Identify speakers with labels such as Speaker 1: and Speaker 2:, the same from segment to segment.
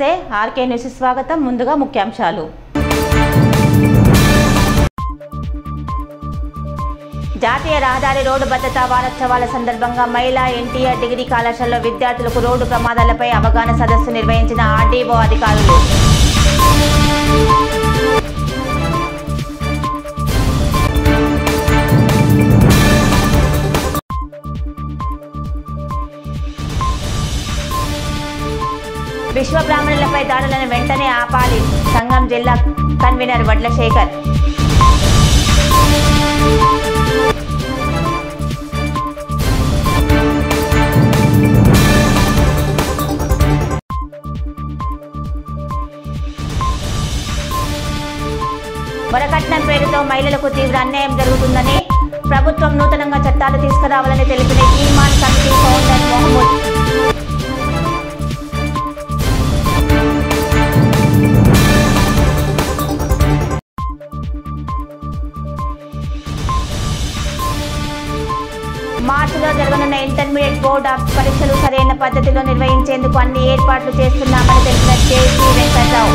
Speaker 1: నమస్తే RK news స్వాగతం ముందుగా ముఖ్యాంశాలు జాతీయ రహదారి రోడ్డు భద్రతా వారోత్సవాల సందర్భంగా మహిళా ఎన్టీఆర్ డిగ్రీ కళాశాలలో విద్యార్థులకు రోడ్డు ప్రమాదాలపై అవగాహన సదస్సు నిర్వహించిన ఆర్డీఓ అధికారులు విశ్వ బ్రాహ్మణులపై దాడులను వెంటనే ఆపాలి సంఘం జిల్లా కన్వీనర్ వడ్ల శేఖర్ వరకట్నం పేరుతో మహిళలకు తీవ్ర అన్యాయం జరుగుతుందని ప్రభుత్వం నూతనంగా చట్టాలు తీసుకురావాలని తెలిపిన ఈమాన్ కమిటీ ఫౌండర్ మొహమ్మద్ మార్చిలో జరగనున్న ఇంటర్మీడియట్ బోర్డ్ ఆఫ్ పరీక్షలు సరైన పద్ధతిలో నిర్వహించేందుకు అన్ని ఏర్పాట్లు చేస్తున్నామని తెలిపిన జేసీ వెంకట్రావు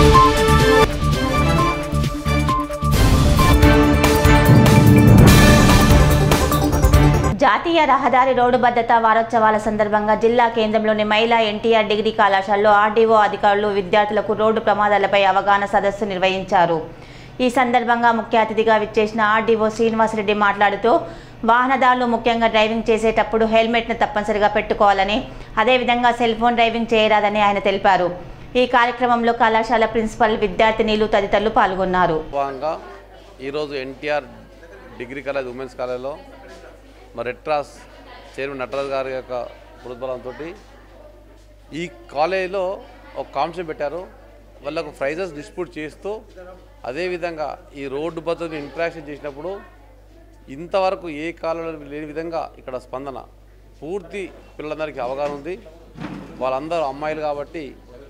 Speaker 1: జాతీయ రహదారి రోడ్డు భద్రతా వారోత్సవాల సందర్భంగా జిల్లా కేంద్రంలోని మహిళా ఎన్టీఆర్ డిగ్రీ కళాశాలలో ఆర్డీఓ అధికారులు విద్యార్థులకు రోడ్డు ప్రమాదాలపై అవగాహన సదస్సు నిర్వహించారు ఈ సందర్భంగా ముఖ్య అతిథిగా విచ్చేసిన ఆర్డీఓ శ్రీనివాసరెడ్డి మాట్లాడుతూ వాహనదారులు ముఖ్యంగా డ్రైవింగ్ చేసేటప్పుడు హెల్మెట్ను తప్పనిసరిగా పెట్టుకోవాలని అదేవిధంగా సెల్ ఫోన్ డ్రైవింగ్ చేయరాదని ఆయన తెలిపారు ఈ కార్యక్రమంలో కళాశాల ప్రిన్సిపల్ విద్యార్థినిలు తదితరులు పాల్గొన్నారు
Speaker 2: భాగంగా ఈరోజు ఎన్టీఆర్ డిగ్రీ కాలేజ్ ఉమెన్స్ కాలేజ్లో మరి రెడ్ క్రాస్ చైర్మన్ నటరాజ్ గారి యొక్క ప్రోద్బలంతో ఈ కాలేజీలో ఒక కాంపిటీషన్ పెట్టారు వాళ్ళకు ప్రైజెస్ డిస్ప్యూట్ చేస్తూ అదేవిధంగా ఈ రోడ్డు భద్రతను ఇంట్రాక్షన్ చేసినప్పుడు ఇంతవరకు ఏ కాలంలో లేని విధంగా ఇక్కడ స్పందన పూర్తి పిల్లలందరికీ అవగాహన ఉంది వాళ్ళందరూ అమ్మాయిలు కాబట్టి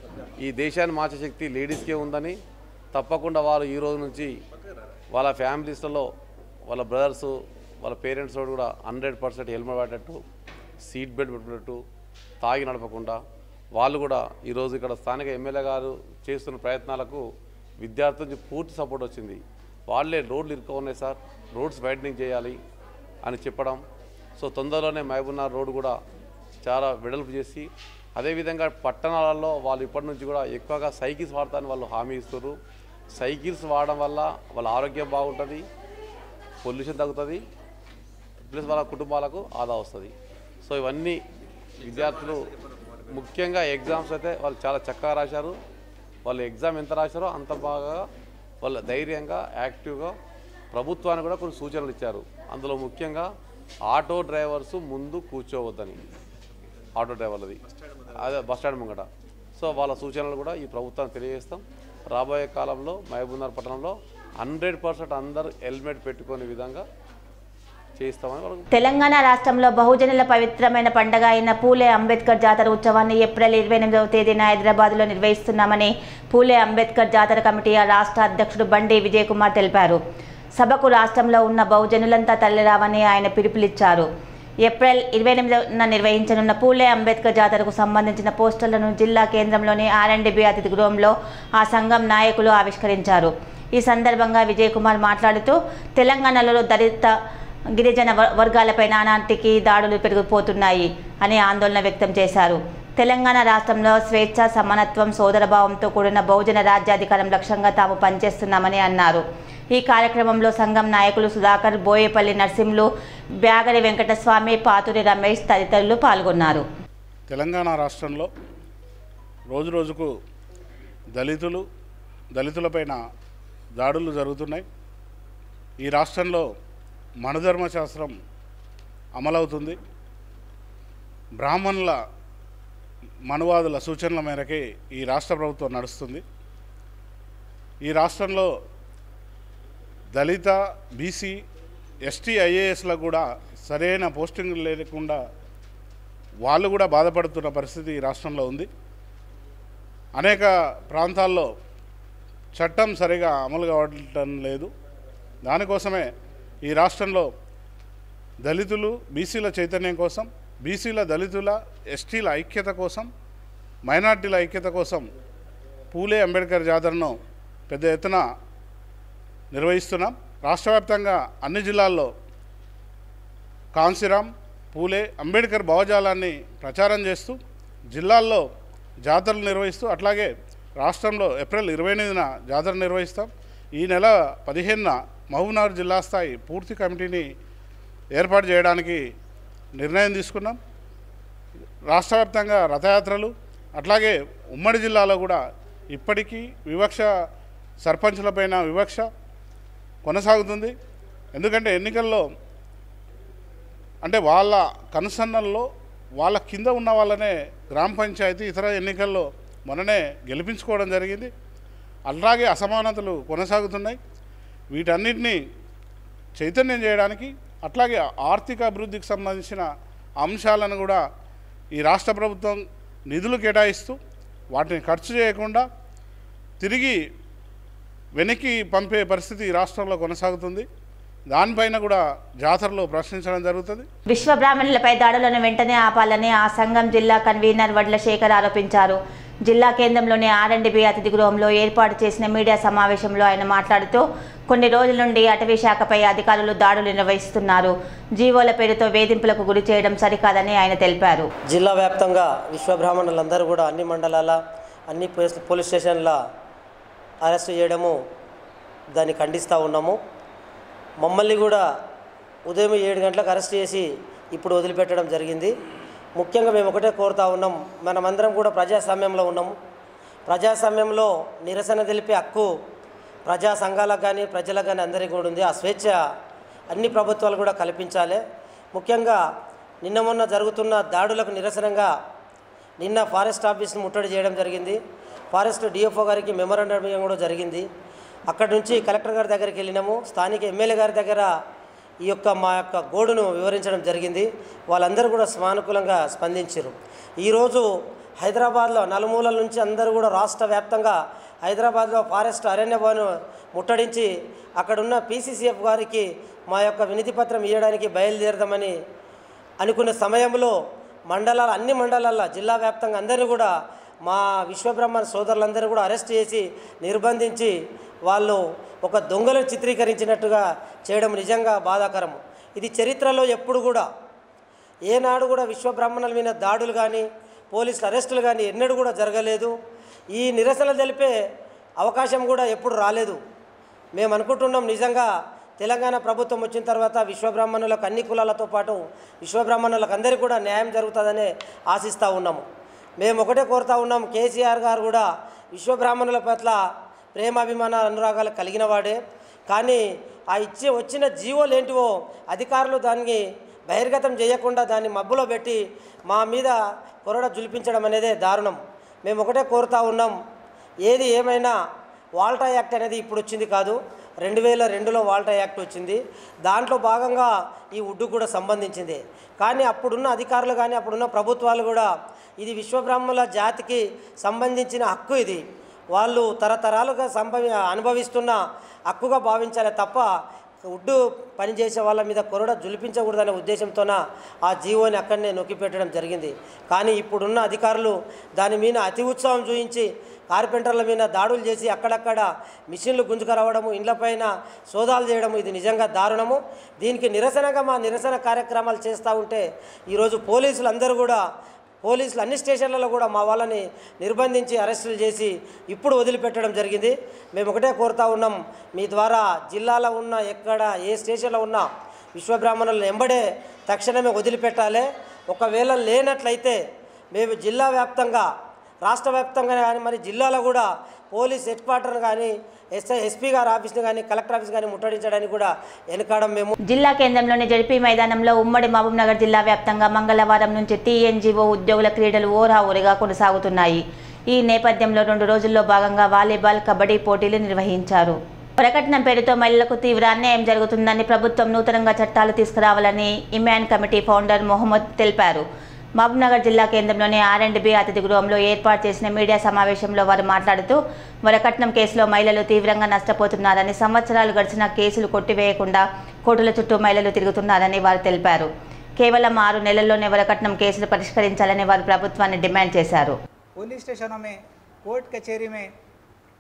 Speaker 2: ఈ దేశాన్ని మార్చే శక్తి లేడీస్కే ఉందని తప్పకుండా వాళ్ళు ఈ రోజు నుంచి వాళ్ళ ఫ్యామిలీస్లలో వాళ్ళ బ్రదర్స్ వాళ్ళ పేరెంట్స్ కూడా హండ్రెడ్ పర్సెంట్ హెల్మెట్ పడేటట్టు సీట్ బెల్ట్ పెట్టుకున్నట్టు తాగి నడపకుండా వాళ్ళు కూడా ఈరోజు ఇక్కడ స్థానిక ఎమ్మెల్యే గారు చేస్తున్న ప్రయత్నాలకు విద్యార్థుల నుంచి పూర్తి సపోర్ట్ వచ్చింది వాళ్ళే రోడ్లు ఇరుక్క ఉన్నాయి సార్ రోడ్స్ వైడనింగ్ చేయాలి అని చెప్పడం సో తొందరలోనే మహబూబ్నగర్ రోడ్ కూడా చాలా వెడల్పు చేసి అదేవిధంగా పట్టణాలలో వాళ్ళు ఇప్పటి నుంచి కూడా ఎక్కువగా సైకిల్స్ వాడతారని వాళ్ళు హామీ ఇస్తారు సైకిల్స్ వాడడం వల్ల వాళ్ళ ఆరోగ్యం బాగుంటుంది పొల్యూషన్ తగ్గుతుంది ప్లస్ వాళ్ళ కుటుంబాలకు ఆదా వస్తుంది సో ఇవన్నీ విద్యార్థులు ముఖ్యంగా ఎగ్జామ్స్ అయితే వాళ్ళు చాలా చక్కగా రాశారు వాళ్ళు ఎగ్జామ్ ఎంత రాశారో అంత బాగా వాళ్ళు ధైర్యంగా యాక్టివ్గా ప్రభుత్వానికి కూడా కొన్ని సూచనలు ఇచ్చారు అందులో ముఖ్యంగా ఆటో డ్రైవర్స్ ముందు కూర్చోవద్దని ఆటో డ్రైవర్లది అదే బస్ స్టాండ్ ముంగట సో వాళ్ళ సూచనలు కూడా ఈ ప్రభుత్వానికి తెలియజేస్తాం రాబోయే కాలంలో మహబూబ్నగర్ పట్టణంలో హండ్రెడ్ పర్సెంట్ అందరూ హెల్మెట్ పెట్టుకునే విధంగా చేయిస్తామని వాళ్ళకు
Speaker 1: తెలంగాణ రాష్ట్రంలో బహుజనుల పవిత్రమైన పండగ అయిన పూలే అంబేద్కర్ జాతర ఉత్సవాన్ని ఏప్రిల్ ఇరవై ఎనిమిదవ తేదీన హైదరాబాద్లో నిర్వహిస్తున్నామని పూలే అంబేద్కర్ జాతర కమిటీ రాష్ట్ర అధ్యక్షుడు బండి విజయ్ కుమార్ తెలిపారు సభకు రాష్ట్రంలో ఉన్న బహుజనులంతా తల్లిరావని ఆయన పిలుపునిచ్చారు ఏప్రిల్ ఇరవై ఎనిమిదిన నిర్వహించనున్న పూలే అంబేద్కర్ జాతరకు సంబంధించిన పోస్టర్లను జిల్లా కేంద్రంలోని ఆర్ఎండ్బి అతిథి గృహంలో ఆ సంఘం నాయకులు ఆవిష్కరించారు ఈ సందర్భంగా విజయ్ కుమార్ మాట్లాడుతూ తెలంగాణలో దళిత గిరిజన వ- వర్గాలపై నానాటికి దాడులు పెరిగిపోతున్నాయి అని ఆందోళన వ్యక్తం చేశారు తెలంగాణ రాష్ట్రంలో స్వేచ్ఛ సమానత్వం సోదరభావంతో కూడిన బహుజన రాజ్యాధికారం లక్ష్యంగా తాము పనిచేస్తున్నామని అన్నారు ఈ కార్యక్రమంలో సంఘం నాయకులు సుధాకర్ బోయేపల్లి నర్సింహులు బ్యాగరి వెంకటస్వామి పాతూరి రమేష్ తదితరులు పాల్గొన్నారు
Speaker 3: తెలంగాణ రాష్ట్రంలో రోజు రోజుకు దళితులు దళితులపైన దాడులు జరుగుతున్నాయి ఈ రాష్ట్రంలో మనుధర్మశాస్త్రం అమలవుతుంది బ్రాహ్మణుల మనువాదుల సూచనల మేరకే ఈ రాష్ట్ర ప్రభుత్వం నడుస్తుంది ఈ రాష్ట్రంలో దళిత బీసీ ఎస్టీ ఐఏఎస్లకు కూడా సరైన పోస్టింగ్ లేకుండా వాళ్ళు కూడా బాధపడుతున్న పరిస్థితి ఈ రాష్ట్రంలో ఉంది అనేక ప్రాంతాల్లో చట్టం సరిగా అమలు కావటం లేదు దానికోసమే ఈ రాష్ట్రంలో దళితులు బీసీల చైతన్యం కోసం బీసీల దళితుల ఎస్టీల ఐక్యత కోసం మైనార్టీల ఐక్యత కోసం పూలే అంబేద్కర్ జాతరను పెద్ద ఎత్తున నిర్వహిస్తున్నాం రాష్ట్ర వ్యాప్తంగా అన్ని జిల్లాల్లో కాంశీరాం పూలే అంబేద్కర్ భావజాలాన్ని ప్రచారం చేస్తూ జిల్లాల్లో జాతరలు నిర్వహిస్తూ అట్లాగే రాష్ట్రంలో ఏప్రిల్ ఇరవై ఎనిమిదిన జాతర నిర్వహిస్తాం ఈ నెల పదిహేనున మహబూబ్నగర్ జిల్లా స్థాయి పూర్తి కమిటీని ఏర్పాటు చేయడానికి నిర్ణయం తీసుకున్నాం రాష్ట్ర వ్యాప్తంగా రథయాత్రలు అట్లాగే ఉమ్మడి జిల్లాలో కూడా ఇప్పటికీ వివక్ష సర్పంచులపైన వివక్ష కొనసాగుతుంది ఎందుకంటే ఎన్నికల్లో అంటే వాళ్ళ కనుసన్నల్లో వాళ్ళ కింద ఉన్న వాళ్ళనే గ్రామ పంచాయతీ ఇతర ఎన్నికల్లో మొన్ననే గెలిపించుకోవడం జరిగింది అలాగే అసమానతలు కొనసాగుతున్నాయి వీటన్నిటినీ చైతన్యం చేయడానికి అట్లాగే ఆర్థిక అభివృద్ధికి సంబంధించిన అంశాలను కూడా ఈ రాష్ట్ర ప్రభుత్వం నిధులు కేటాయిస్తూ వాటిని ఖర్చు చేయకుండా తిరిగి వెనక్కి పంపే పరిస్థితి ఈ రాష్ట్రంలో కొనసాగుతుంది దానిపైన కూడా జాతరలో ప్రశ్నించడం జరుగుతుంది
Speaker 1: విశ్వ బ్రాహ్మణులపై దాడులను వెంటనే ఆపాలని ఆ సంఘం జిల్లా కన్వీనర్ వడ్ల శేఖర్ ఆరోపించారు జిల్లా కేంద్రంలోని ఆర్ఎండ్బి అతిథి గృహంలో ఏర్పాటు చేసిన మీడియా సమావేశంలో ఆయన మాట్లాడుతూ కొన్ని రోజుల నుండి అటవీ శాఖపై అధికారులు దాడులు నిర్వహిస్తున్నారు జీవోల పేరుతో వేధింపులకు గురి చేయడం సరికాదని ఆయన తెలిపారు
Speaker 4: జిల్లా వ్యాప్తంగా విశ్వబ్రాహ్మణులందరూ కూడా అన్ని మండలాల అన్ని పోలీస్ పోలీస్ స్టేషన్ల అరెస్ట్ చేయడము దాన్ని ఖండిస్తూ ఉన్నాము మమ్మల్ని కూడా ఉదయం ఏడు గంటలకు అరెస్ట్ చేసి ఇప్పుడు వదిలిపెట్టడం జరిగింది ముఖ్యంగా మేము ఒకటే కోరుతా ఉన్నాం మనమందరం కూడా ప్రజాస్వామ్యంలో ఉన్నాము ప్రజాస్వామ్యంలో నిరసన తెలిపే హక్కు ప్రజా సంఘాలకు కానీ ప్రజలకు కానీ అందరికీ కూడా ఉంది ఆ స్వేచ్ఛ అన్ని ప్రభుత్వాలు కూడా కల్పించాలి ముఖ్యంగా నిన్న మొన్న జరుగుతున్న దాడులకు నిరసనంగా నిన్న ఫారెస్ట్ ఆఫీస్ని ముట్టడి చేయడం జరిగింది ఫారెస్ట్ డిఎఫ్ఓ గారికి మెమరాండం ఇవ్వడం కూడా జరిగింది అక్కడి నుంచి కలెక్టర్ గారి దగ్గరికి వెళ్ళినాము స్థానిక ఎమ్మెల్యే గారి దగ్గర ఈ యొక్క మా యొక్క గోడును వివరించడం జరిగింది వాళ్ళందరూ కూడా సానుకూలంగా స్పందించారు ఈరోజు హైదరాబాద్లో నలుమూలల నుంచి అందరూ కూడా రాష్ట్ర వ్యాప్తంగా హైదరాబాద్లో ఫారెస్ట్ అరణ్య భవన్ ముట్టడించి అక్కడున్న పీసీసీఎఫ్ గారికి మా యొక్క వినతి పత్రం ఇవ్వడానికి బయలుదేరదామని అనుకున్న సమయంలో మండలాల అన్ని మండలాల జిల్లా వ్యాప్తంగా అందరినీ కూడా మా విశ్వబ్రహ్మణ సోదరులందరూ కూడా అరెస్ట్ చేసి నిర్బంధించి వాళ్ళు ఒక దొంగలను చిత్రీకరించినట్టుగా చేయడం నిజంగా బాధాకరం ఇది చరిత్రలో ఎప్పుడు కూడా ఏనాడు కూడా విశ్వబ్రాహ్మణుల మీద దాడులు కానీ పోలీసుల అరెస్టులు కానీ ఎన్నడూ కూడా జరగలేదు ఈ నిరసన తెలిపే అవకాశం కూడా ఎప్పుడు రాలేదు మేము అనుకుంటున్నాం నిజంగా తెలంగాణ ప్రభుత్వం వచ్చిన తర్వాత విశ్వబ్రాహ్మణులకు అన్ని కులాలతో పాటు విశ్వబ్రాహ్మణులకు అందరికీ కూడా న్యాయం జరుగుతుందని ఆశిస్తూ ఉన్నాము మేము ఒకటే కోరుతా ఉన్నాం కేసీఆర్ గారు కూడా విశ్వబ్రాహ్మణుల పట్ల ప్రేమాభిమాన అనురాగాలు కలిగిన వాడే కానీ ఆ ఇచ్చే వచ్చిన జీవోలు ఏంటివో అధికారులు దాన్ని బహిర్గతం చేయకుండా దాన్ని మబ్బులో పెట్టి మా మీద కొరడ జులిపించడం అనేదే దారుణం మేము ఒకటే కోరుతా ఉన్నాం ఏది ఏమైనా వాల్టా యాక్ట్ అనేది ఇప్పుడు వచ్చింది కాదు రెండు వేల రెండులో వాల్టా యాక్ట్ వచ్చింది దాంట్లో భాగంగా ఈ ఉడ్డు కూడా సంబంధించింది కానీ అప్పుడున్న అధికారులు కానీ అప్పుడున్న ప్రభుత్వాలు కూడా ఇది విశ్వబ్రహ్మల జాతికి సంబంధించిన హక్కు ఇది వాళ్ళు తరతరాలుగా సంభవి అనుభవిస్తున్న హక్కుగా భావించాలి తప్ప ఉడ్డు పనిచేసే వాళ్ళ మీద కొరడ జులిపించకూడదనే ఉద్దేశంతోన ఆ జీవోని అక్కడనే నొక్కిపెట్టడం జరిగింది కానీ ఇప్పుడున్న అధికారులు దాని మీద అతి ఉత్సాహం చూపించి కార్పెంటర్ల మీద దాడులు చేసి అక్కడక్కడ మిషన్లు గుంజుకురావడము ఇండ్లపైన సోదాలు చేయడము ఇది నిజంగా దారుణము దీనికి నిరసనగా మా నిరసన కార్యక్రమాలు చేస్తూ ఉంటే ఈరోజు పోలీసులు అందరూ కూడా పోలీసులు అన్ని స్టేషన్లలో కూడా మా వాళ్ళని నిర్బంధించి అరెస్టులు చేసి ఇప్పుడు వదిలిపెట్టడం జరిగింది మేము ఒకటే కోరుతా ఉన్నాం మీ ద్వారా జిల్లాలో ఉన్న ఎక్కడ ఏ స్టేషన్లో ఉన్నా విశ్వబ్రాహ్మణులను ఎంబడే తక్షణమే వదిలిపెట్టాలి ఒకవేళ లేనట్లయితే మేము జిల్లా వ్యాప్తంగా రాష్ట్ర వ్యాప్తంగా కానీ మరి జిల్లాలో కూడా పోలీస్ హెడ్ క్వార్టర్ కానీ ఎస్ఐ ఎస్పీ గారి ఆఫీస్ని కానీ కలెక్టర్ ఆఫీస్ కానీ ముట్టడించడానికి కూడా వెనకాడం మేము
Speaker 1: జిల్లా కేంద్రంలోని జడిపి మైదానంలో ఉమ్మడి మహబూబ్నగర్ జిల్లా వ్యాప్తంగా మంగళవారం నుంచి టీఎన్జీఓ ఉద్యోగుల క్రీడలు ఓరాఊరిగా కొనసాగుతున్నాయి ఈ నేపథ్యంలో రెండు రోజుల్లో భాగంగా వాలీబాల్ కబడ్డీ పోటీలు నిర్వహించారు ప్రకటన పేరుతో మహిళలకు తీవ్ర అన్యాయం జరుగుతుందని ప్రభుత్వం నూతనంగా చట్టాలు తీసుకురావాలని ఇమాన్ కమిటీ ఫౌండర్ మొహమ్మద్ తెలిపారు మహబూబ్నగర్ జిల్లా కేంద్రంలోని ఆర్ అండ్ బి అతిథి గృహంలో ఏర్పాటు చేసిన మీడియా సమావేశంలో వారు మాట్లాడుతూ వరకట్నం కేసులో మహిళలు తీవ్రంగా నష్టపోతున్నారని సంవత్సరాలు గడిచిన కేసులు కొట్టివేయకుండా కోర్టుల చుట్టూ మహిళలు తిరుగుతున్నారని వారు తెలిపారు కేవలం ఆరు నెలల్లోనే వరకట్నం కేసులు పరిష్కరించాలని వారు ప్రభుత్వాన్ని డిమాండ్ చేశారు
Speaker 5: पुलिस स्टेशनों में कोर्ट कचहरी में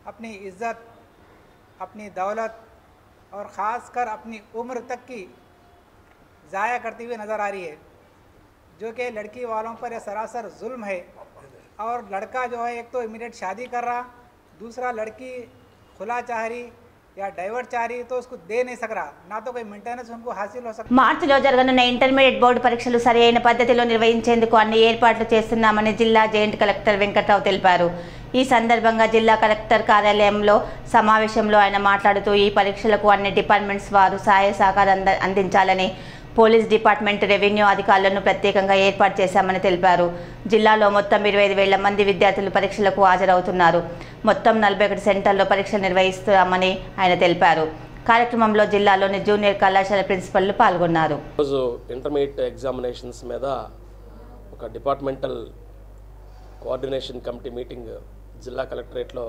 Speaker 5: अपनी इज्जत अपनी दौलत और ख़ास कर अपनी उम्र तक की ज़ाया करती हुई नज़र आ रही है जो कि लड़की वालों पर यह सरासर जुल्म है और लड़का जो है एक तो इमीडिएट शादी कर रहा दूसरा लड़की खुला चाह रही या डाइवर्ट चाह रही तो उसको दे नहीं सक रहा ना तो कोई मेंटेनेंस उनको हासिल हो सकता
Speaker 1: మార్చిలో జరగనున్న ఇంటర్మీడియట్ బోర్డు పరీక్షలు సరైన పద్ధతిలో నిర్వహించేందుకు అన్ని ఏర్పాట్లు చేస్తున్నామని జిల్లా జాయింట్ కలెక్టర్ వెంకట్రావు తెలిపారు ఈ సందర్భంగా జిల్లా కలెక్టర్ కార్యాలయంలో సమావేశంలో ఆయన మాట్లాడుతూ ఈ పరీక్షలకు అన్ని డిపార్ట్మెంట్స్ వారు సహాయ సహకారం అంద అందించాలని పోలీస్ డిపార్ట్మెంట్ రెవెన్యూ అధికారులను ప్రత్యేకంగా ఏర్పాటు చేశామని తెలిపారు జిల్లాలో మొత్తం ఇరవై ఐదు వేల మంది విద్యార్థులు పరీక్షలకు హాజరవుతున్నారు మొత్తం నలభై ఒకటి సెంటర్లో పరీక్ష నిర్వహిస్తామని ఆయన తెలిపారు కార్యక్రమంలో జిల్లాలోని జూనియర్ కళాశాల ప్రిన్సిపల్లు పాల్గొన్నారు
Speaker 6: ఈరోజు ఇంటర్మీడియట్ ఎగ్జామినేషన్స్ మీద ఒక డిపార్ట్మెంటల్ కోఆర్డినేషన్ కమిటీ మీటింగ్ జిల్లా కలెక్టరేట్లో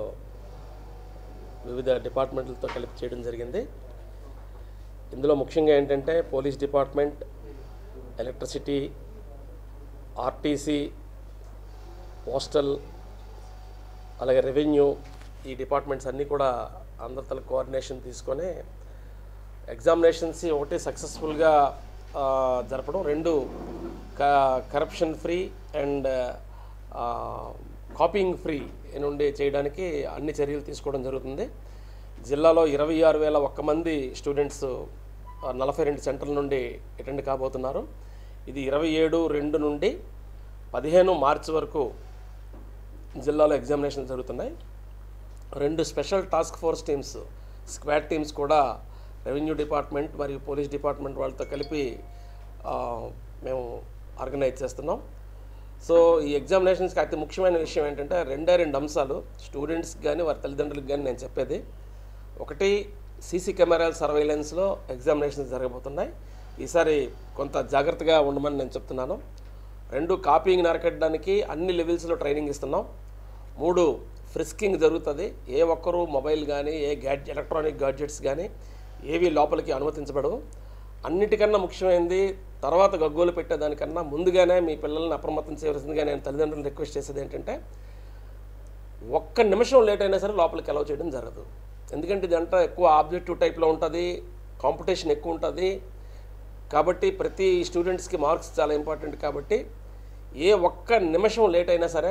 Speaker 6: వివిధ డిపార్ట్మెంట్లతో కలిపి చేయడం జరిగింది ఇందులో ముఖ్యంగా ఏంటంటే police department electricity RTC postal అలాగే రెవెన్యూ ఈ డిపార్ట్మెంట్స్ అన్నీ కూడా అందరితో కోఆర్డినేషన్ తీసుకొని ఎగ్జామినేషన్స్ ఒకటి సక్సెస్ఫుల్గా జరపడం రెండు corruption free and copying free నుండి చేయడానికి అన్ని చర్యలు తీసుకోవడం జరుగుతుంది జిల్లాలో ఇరవై ఆరు వేల ఒక్క మంది స్టూడెంట్స్ ఆ, నలభై రెండు సెంటర్ల నుండి అటెండ్ కాబోతున్నారు ఇది ఇరవై ఏడు రెండు నుండి పదిహేను మార్చి వరకు జిల్లాలో ఎగ్జామినేషన్ జరుగుతున్నాయి రెండు special task force teams squad teams కూడా రెవెన్యూ డిపార్ట్మెంట్ మరియు పోలీస్ డిపార్ట్మెంట్ వాళ్ళతో కలిపి ఆ, మేము ఆర్గనైజ్ చేస్తున్నాం సో ఈ ఎగ్జామినేషన్స్కి అతి ముఖ్యమైన విషయం ఏంటంటే రెండే రెండు అంశాలు స్టూడెంట్స్కి కానీ వారి తల్లిదండ్రులకు కానీ నేను చెప్పేది ఒకటి సీసీ కెమెరాల సర్వైలెన్స్లో ఎగ్జామినేషన్స్ జరగబోతున్నాయి ఈసారి కొంత జాగ్రత్తగా ఉండమని నేను చెప్తున్నాను రెండు కాపీయింగ్ నరకడానికి అన్ని లెవెల్స్లో ట్రైనింగ్ ఇస్తున్నాం మూడు ఫ్రిస్కింగ్ జరుగుతుంది ఏ ఒక్కరూ మొబైల్ కానీ ఏ గ్యాడ్జెట్ ఎలక్ట్రానిక్ గాడ్జెట్స్ కానీ ఏవి లోపలికి అనుమతించబడవు అన్నిటికన్నా ముఖ్యమైనది తర్వాత గగ్గోలు పెట్టేదానికన్నా ముందుగానే మీ పిల్లల్ని అప్రమత్తం చేయవలసిందిగా నేను తల్లిదండ్రులను రిక్వెస్ట్ చేసేది ఏంటంటే ఒక్క నిమిషం లేట్ అయినా సరే లోపలికి అలౌ చేయడం జరగదు ఎందుకంటే ఇదంతా ఎక్కువ ఆబ్జెక్టివ్ టైప్లో ఉంటుంది కాంపిటీషన్ ఎక్కువ ఉంటుంది కాబట్టి ప్రతి స్టూడెంట్స్కి మార్క్స్ చాలా ఇంపార్టెంట్ కాబట్టి ఏ ఒక్క నిమిషం లేట్ అయినా సరే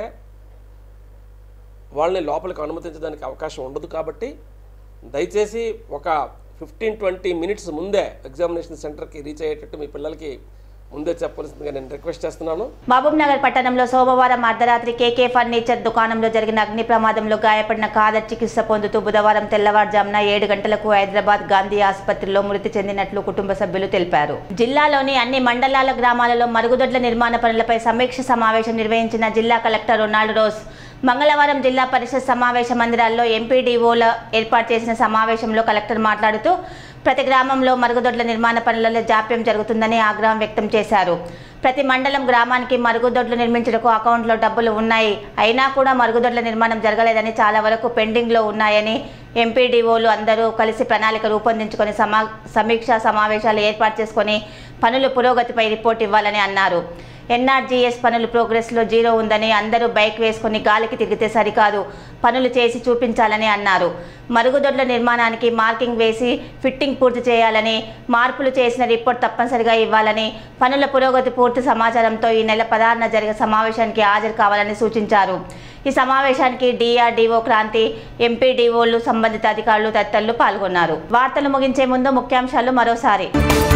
Speaker 6: వాళ్ళని లోపలికి అనుమతించడానికి అవకాశం ఉండదు కాబట్టి దయచేసి ఒక ఫిఫ్టీన్ ట్వంటీ మినిట్స్ ముందే ఎగ్జామినేషన్ సెంటర్కి రీచ్ అయ్యేటట్టు మీ పిల్లలకి ముందే చెప్పవలసిందిగా నేను రిక్వెస్ట్ చేస్తున్నాను
Speaker 1: మహబూబ్ నగర్ పట్టణంలో సోమవారం అర్ధరాత్రి కేకే ఫర్నిచర్ దుకాణంలో జరిగిన అగ్ని ప్రమాదంలో గాయపడిన కాదర్ చికిత్స పొందుతూ బుధవారం తెల్లవారుజామున ఏడు గంటలకు హైదరాబాద్ గాంధీ ఆసుపత్రిలో మృతి చెందినట్లు కుటుంబ సభ్యులు తెలిపారు జిల్లాలోని అన్ని మండలాల గ్రామాలలో మరుగుదొడ్ల నిర్మాణ పనులపై సమీక్ష సమావేశం నిర్వహించిన జిల్లా కలెక్టర్ రొనాల్డ్ రోస్ మంగళవారం జిల్లా పరిషత్ సమావేశ మందిరాల్లో ఎంపీడీఓల ఏర్పాటు చేసిన సమావేశంలో కలెక్టర్ మాట్లాడుతూ ప్రతి గ్రామంలో మరుగుదొడ్ల నిర్మాణ పనులలో జాప్యం జరుగుతుందని ఆగ్రహం వ్యక్తం చేశారు ప్రతి మండలం గ్రామానికి మరుగుదొడ్లు నిర్మించడానికి అకౌంట్లో డబ్బులు ఉన్నాయి అయినా కూడా మరుగుదొడ్ల నిర్మాణం జరగలేదని చాలా వరకు పెండింగ్లో ఉన్నాయని ఎంపీడీఓలు అందరూ కలిసి ప్రణాళిక రూపొందించుకొని సమా సమీక్షా సమావేశాలు ఏర్పాటు చేసుకొని పనుల పురోగతిపై రిపోర్ట్ ఇవ్వాలని అన్నారు ఎన్ఆర్జీఎస్ పనులు ప్రోగ్రెస్లో జీరో ఉందని అందరూ బైక్ వేసుకుని గాలికి తిరిగితే సరికాదు పనులు చేసి చూపించాలని అన్నారు మరుగుదొడ్ల నిర్మాణానికి మార్కింగ్ వేసి ఫిట్టింగ్ పూర్తి చేయాలని మార్పులు చేసిన రిపోర్ట్ తప్పనిసరిగా ఇవ్వాలని పనుల పురోగతి పూర్తి సమాచారంతో ఈ నెల పదహారున జరిగే సమావేశానికి హాజరు కావాలని సూచించారు ఈ సమావేశానికి డిఆర్డీఓ క్రాంతి ఎంపీడీఓలు సంబంధిత అధికారులు తదితరులు పాల్గొన్నారు వార్తలు ముగించే ముందు ముఖ్యాంశాలు మరోసారి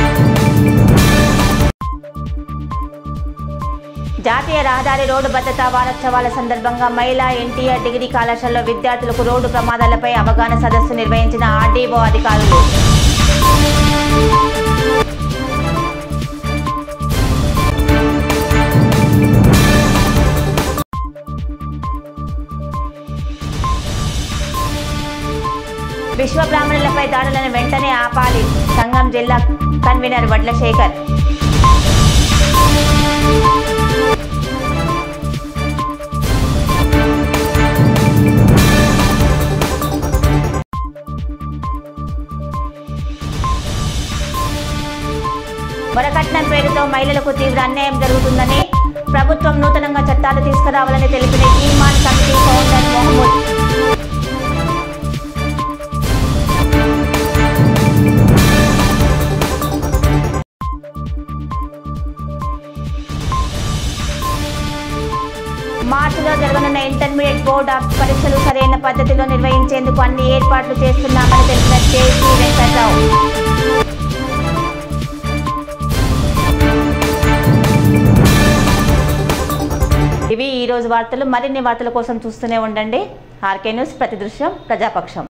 Speaker 1: జాతీయ రహదారి రోడ్డు భద్రతా వారోత్సవాల సందర్భంగా మహిళా ఎన్టీఆర్ డిగ్రీ కళాశాలలో విద్యార్థులకు రోడ్డు ప్రమాదాలపై అవగాహన సదస్సు నిర్వహించిన ఆర్డీఓ అధికారులు విశ్వ బ్రాహ్మణులపై దాడులను వెంటనే ఆపాలి సంఘం జిల్లా కన్వీనర్ వడ్ల శేఖర్ వరకట్నం పేరుతో మహిళలకు తీవ్ర అన్యాయం జరుగుతుందని ప్రభుత్వం నూతనంగా చట్టాలు తీసుకురావాలని తెలిపిన Iman committee founder Mohammed board of పరీక్షలు సరైన పద్ధతిలో నిర్వహించేందుకు అన్ని ఏర్పాట్లు చేస్తున్నామని తెలిపిన జేసీ వెంకట్రావు ఇవి ఈ రోజు వార్తలు మరిన్ని వార్తల కోసం చూస్తూనే ఉండండి ఆర్కే న్యూస్ ప్రతి దృశ్యం ప్రజాపక్షం